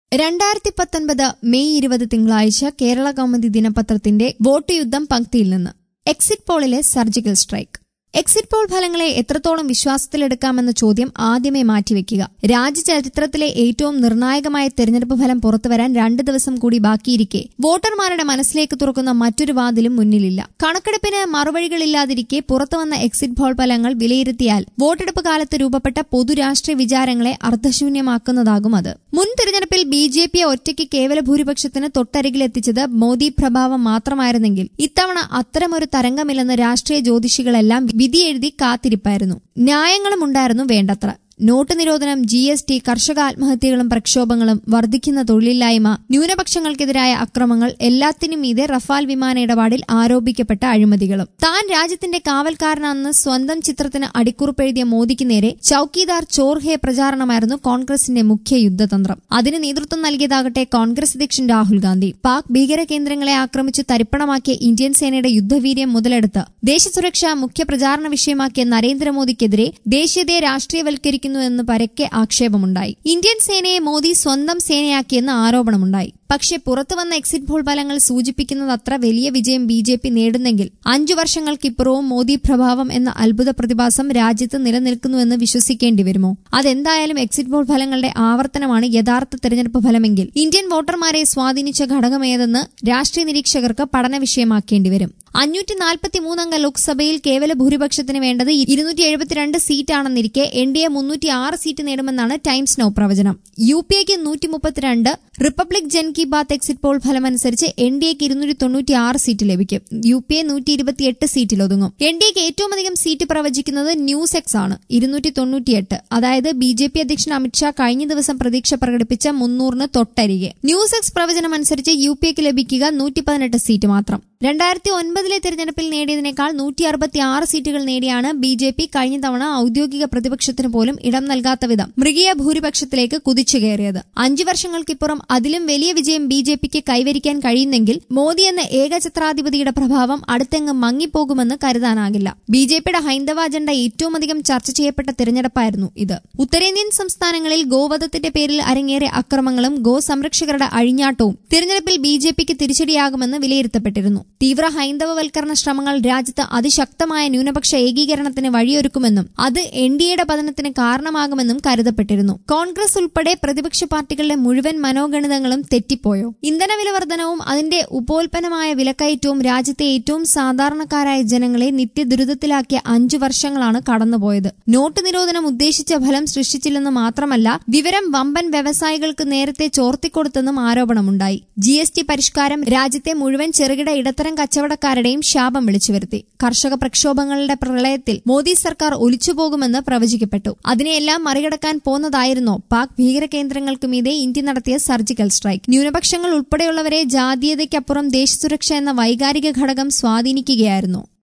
രണ്ടായിരത്തി പത്തൊൻപത് മെയ് ഇരുപത് തിങ്കളാഴ്ച കേരള കൗമുദി ദിനപത്രത്തിന്റെ വോട്ട് യുദ്ധം പങ്ക്തിയിൽ നിന്ന് എക്സിറ്റ് പോളിലെ സർജിക്കൽ സ്ട്രൈക്ക് എക്സിറ്റ് പോൾ ഫലങ്ങളെ എത്രത്തോളം വിശ്വാസത്തിലെടുക്കാമെന്ന ചോദ്യം ആദ്യമേ മാറ്റിവെക്കുക രാജ്യചരിത്രത്തിലെ ഏറ്റവും നിർണായകമായ തെരഞ്ഞെടുപ്പ് ഫലം പുറത്തുവരാൻ രണ്ട് ദിവസം കൂടി ബാക്കിയിരിക്കെ വോട്ടർമാരുടെ മനസ്സിലേക്ക് തുറക്കുന്ന മറ്റൊരു വാതിലും മുന്നിലില്ല കണക്കെടുപ്പിന് മറുവഴികളില്ലാതിരിക്കെ പുറത്തുവന്ന എക്സിറ്റ് പോൾ ഫലങ്ങൾ വിലയിരുത്തിയാൽ വോട്ടെടുപ്പ് കാലത്ത് രൂപപ്പെട്ട പൊതുരാഷ്ട്രീയ വിചാരങ്ങളെ അർത്ഥശൂന്യമാക്കുന്നതാകും അത് മുൻ തെരഞ്ഞെടുപ്പിൽ ബി ജെ പിയെ ഒറ്റയ്ക്ക് കേവല ഭൂരിപക്ഷത്തിന് തൊട്ടരികിലെത്തിച്ചത് മോദി പ്രഭാവം മാത്രമായിരുന്നെങ്കിൽ ഇത്തവണ അത്തരമൊരു തരംഗമില്ലെന്ന് രാഷ്ട്രീയ ജ്യോതിഷികളെല്ലാം വിധിയെഴുതി കാത്തിരിപ്പായിരുന്നു ന്യായങ്ങളും ഉണ്ടായിരുന്നു വേണ്ടത്ര നോട്ട് നിരോധനം ജി എസ് ടി കർഷക ആത്മഹത്യകളും പ്രക്ഷോഭങ്ങളും വർദ്ധിക്കുന്ന തൊഴിലില്ലായ്മ ന്യൂനപക്ഷങ്ങൾക്കെതിരായ അക്രമങ്ങൾ എല്ലാത്തിനും മീതെ റഫാൽ വിമാന ഇടപാടിൽ ആരോപിക്കപ്പെട്ട അഴിമതികളും താൻ രാജ്യത്തിന്റെ കാവൽക്കാരനാണെന്ന് സ്വന്തം ചിത്രത്തിന് അടിക്കുറിപ്പെഴുതിയ മോദിക്ക് നേരെ ചൌക്കീദാർ ചോർ ഹേ പ്രചാരണമായിരുന്നു കോൺഗ്രസിന്റെ മുഖ്യ യുദ്ധതന്ത്രം അതിന് നേതൃത്വം നൽകിയതാകട്ടെ കോൺഗ്രസ് അധ്യക്ഷൻ രാഹുൽ ഗാന്ധി പാക് ഭീകര കേന്ദ്രങ്ങളെ ആക്രമിച്ച് തരിപ്പണമാക്കിയ ഇന്ത്യൻ സേനയുടെ യുദ്ധവീര്യം മുതലെടുത്ത് ദേശസുരക്ഷ മുഖ്യ പ്രചാരണ വിഷയമാക്കിയ നരേന്ദ്രമോദിക്കെതിരെ ദേശീയതയെ രാഷ്ട്രീയവൽക്കരിക്കുന്നു എന്ന് പരക്കെ ആക്ഷേപമുണ്ടായി ഇന്ത്യൻ സേനയെ മോദി സ്വന്തം സേനയാക്കിയെന്ന് ആരോപണമുണ്ടായി പക്ഷെ പുറത്തുവന്ന എക്സിറ്റ് പോൾ ഫലങ്ങൾ സൂചിപ്പിക്കുന്നത് അത്ര വലിയ വിജയം ബി ജെ പി നേടുന്നെങ്കിൽ അഞ്ചു വർഷങ്ങൾക്കിപ്പുറവും മോദി പ്രഭാവം എന്ന അത്ഭുത പ്രതിഭാസം രാജ്യത്ത് നിലനിൽക്കുന്നുവെന്ന് വിശ്വസിക്കേണ്ടി വരുമോ അതെന്തായാലും എക്സിറ്റ് പോൾ ഫലങ്ങളുടെ ആവർത്തനമാണ് യഥാർത്ഥ തെരഞ്ഞെടുപ്പ് ഫലമെങ്കിൽ ഇന്ത്യൻ വോട്ടർമാരെ സ്വാധീനിച്ച ഘടകമേതെന്ന് രാഷ്ട്രീയ നിരീക്ഷകർക്ക് പഠന വിഷയമാക്കേണ്ടി വരും അഞ്ഞൂറ്റി നാൽപ്പത്തി മൂന്നംഗ ലോക്സഭയിൽ കേവല ഭൂരിപക്ഷത്തിന് വേണ്ടത് ഇരുന്നൂറ്റി എഴുപത്തിരണ്ട് സീറ്റാണെന്നിരിക്കെ എൻ ഡി എ മുന്നൂറ്റി ആറ് സീറ്റ് നേടുമെന്നാണ് ടൈംസ് നൌ പ്രവചനം യു പി എക്ക് നൂറ്റി മുപ്പത്തിരണ്ട് Republic Jan Ki Baat exit poll ഫലമനുസരിച്ച് എൻ ഡി എക്ക് ഇരുന്നൂറ്റി തൊണ്ണൂറ്റി ആറ് സീറ്റ് ലഭിക്കും യു പി എ നൂറ്റി ഇരുപത്തിയെട്ട് സീറ്റിൽ ഒതുങ്ങും എൻ ഡി എക്ക് ഏറ്റവും അധികം സീറ്റ് പ്രവചിക്കുന്നത് ന്യൂസ് എക്സ് ആണ് ഇരുന്നൂറ്റി തൊണ്ണൂറ്റിയെട്ട് അതായത് ബി ജെ പി അധ്യക്ഷൻ അമിത്ഷാ കഴിഞ്ഞ ദിവസം പ്രതീക്ഷ പ്രകടിപ്പിച്ച മുന്നൂറിന് തൊട്ടരികെ ന്യൂസ് എക്സ് പ്രവചനം അനുസരിച്ച് യു പി എക്ക് ലഭിക്കുക നൂറ്റി പതിനെട്ട് സീറ്റ് മാത്രം രണ്ടായിരത്തി ഒൻപതിലെ തെരഞ്ഞെടുപ്പിൽ നേടിയതിനേക്കാൾ നൂറ്റി അറുപത്തി ആറ് സീറ്റുകൾ നേടിയാണ് ബി ജെ പി കഴിഞ്ഞ തവണ ഔദ്യോഗിക പ്രതിപക്ഷത്തിന് പോലും ഇടം നൽകാത്ത വിധം മൃഗീയ ഭൂരിപക്ഷത്തിലേക്ക് കുതിച്ചു കയറിയത് അഞ്ചു വർഷങ്ങൾക്കിപ്പുറം അതിലും വലിയ വിജയം ബി ജെ പിക്ക് കൈവരിക്കാൻ കഴിയുന്നെങ്കിൽ മോദി എന്ന ഏകഛത്രാധിപതിയുടെ പ്രഭാവം അടുത്തെങ്ങ് മങ്ങിപ്പോകുമെന്ന് കരുതാനാകില്ല ബി ജെ പിയുടെ ഹൈന്ദവ അജണ്ട ഏറ്റവും അധികം ചർച്ച ചെയ്യപ്പെട്ട തിരഞ്ഞെടുപ്പായിരുന്നു ഇത് ഉത്തരേന്ത്യൻ സംസ്ഥാനങ്ങളിൽ ഗോവധത്തിന്റെ പേരിൽ അരങ്ങേറിയ അക്രമങ്ങളും ഗോ സംരക്ഷകരുടെ അഴിഞ്ഞാട്ടവും തിരഞ്ഞെടുപ്പിൽ ബി ജെ പിക്ക് തിരിച്ചടിയാകുമെന്ന് വിലയിരുത്തപ്പെട്ടിരുന്നു തീവ്ര ഹൈന്ദവവൽക്കരണ ശ്രമങ്ങൾ രാജ്യത്ത് അതിശക്തമായ ന്യൂനപക്ഷ ഏകീകരണത്തിന് വഴിയൊരുക്കുമെന്നും അത് എൻ ഡി എയുടെ പതനത്തിന് കാരണമാകുമെന്നും കരുതപ്പെട്ടിരുന്നു കോൺഗ്രസ് ഉൾപ്പെടെ പ്രതിപക്ഷ പാർട്ടികളുടെ മുഴുവൻ മനോഗണിതങ്ങളും തെറ്റിപ്പോയോ ഇന്ധനവില വർധനവും അതിന്റെ ഉപോൽപ്പന്നമായ വിലക്കയറ്റവും രാജ്യത്തെ ഏറ്റവും സാധാരണക്കാരായ ജനങ്ങളെ നിത്യദുരിതത്തിലാക്കിയ അഞ്ചു വർഷങ്ങളാണ് കടന്നുപോയത് നോട്ട് നിരോധനം ഉദ്ദേശിച്ച ഫലം സൃഷ്ടിച്ചില്ലെന്ന് മാത്രമല്ല വിവരം വമ്പൻ വ്യവസായികൾക്ക് നേരത്തെ ചോർത്തിക്കൊടുത്തെന്നും ആരോപണമുണ്ടായി ജി എസ് ടി പരിഷ്കാരം രാജ്യത്തെ മുഴുവൻ ചെറുകിട ഇടത്തരം കച്ചവടക്കാരുടെയും ശാപം വിളിച്ചു വരുത്തി കർഷക പ്രക്ഷോഭങ്ങളുടെ പ്രളയത്തിൽ മോദി സർക്കാർ ഒലിച്ചുപോകുമെന്ന് പ്രവചിക്കപ്പെട്ടു അതിനെയെല്ലാം മറികടക്കാൻ പോന്നതായിരുന്നോ പാക് ഭീകര കേന്ദ്രങ്ങൾക്ക് മീതെ ഇന്ത്യ നടത്തിയ സർജിക്കൽ സ്ട്രൈക്ക് ന്യൂനപക്ഷങ്ങൾ ഉൾപ്പെടെയുള്ളവരെ ജാതീയതയ്ക്കപ്പുറം ദേശസുരക്ഷ എന്ന വൈകാരിക ഘടകം സ്വാധീനിക്കുകയായിരുന്നു